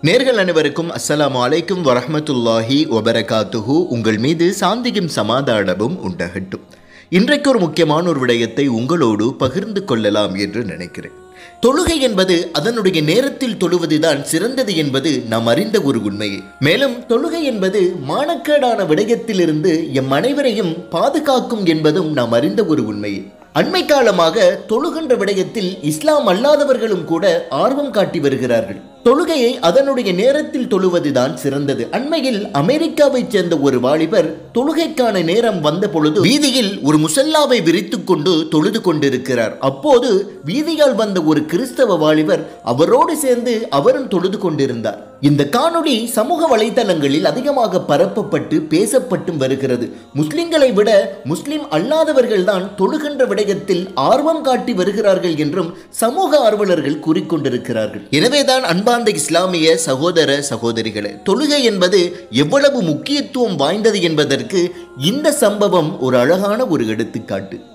நேர்கள் அனைவருக்கும் அஸ்ஸலாமு அலைக்கும் வரஹ்மத்துல்லாஹி வபரகாத்துஹு உங்கள் மீது சாந்தியும் சமாதானமும் உண்டாகட்டும் இன்றைக்கு ஒரு முக்கியமான ஒரு விடயத்தை உங்களோடு பகிர்ந்து கொள்ளலாம் என்று நினைக்கிறேன் தொழுகை என்பது அதனுடைய நேரத்தில் தொழுவதுதான் சிறந்தது என்பது நாம் அறிந்த ஒரு உண்மையே மேலும் தொழுகை என்பது மானக்கேடான விடயத்திலிருந்து எம் அனைவரையும் பாதுகாக்கும் என்பதும் நாம் அறிந்த ஒரு உண்மையே அண்மை காலமாக தொழுகின்ற விடயத்தில் இஸ்லாம் அல்லாதவர்களும் கூட ஆர்வம் காட்டி வருகிறார்கள் தொழுகையை அதனுடைய நேரத்தில் தொழுவதுதான் சிறந்தது அண்மையில் அமெரிக்காவைச் சேர்ந்த ஒரு வாலிபர் தொழுகைக்கான நேரம் வந்த பொழுது வீதியில் ஒரு முசல்லாவை விரித்துக் கொண்டு தொழுது கொண்டிருக்கிறார் அப்போது வீதியால் வந்த ஒரு கிறிஸ்தவ வாலிபர் அவரோடு சேர்ந்து அவரும் தொழுது கொண்டிருந்தார் இந்த காணொளி சமூக வலைதளங்களில் அதிகமாக பரப்பப்பட்டு பேசப்பட்டும் வருகிறது முஸ்லிம்களை விட முஸ்லிம் அல்லாதவர்கள் தான் தொழுகின்ற விடயத்தில் ஆர்வம் காட்டி வருகிறார்கள் என்றும் சமூக ஆர்வலர்கள் கூறிக்கொண்டிருக்கிறார்கள் எனவேதான் அன்பார்ந்த இஸ்லாமிய சகோதர சகோதரிகளே தொழுகை என்பது எவ்வளவு முக்கியத்துவம் வாய்ந்தது என்பதற்கு இந்த சம்பவம் ஒரு அழகான ஒரு எடுத்துக்காட்டு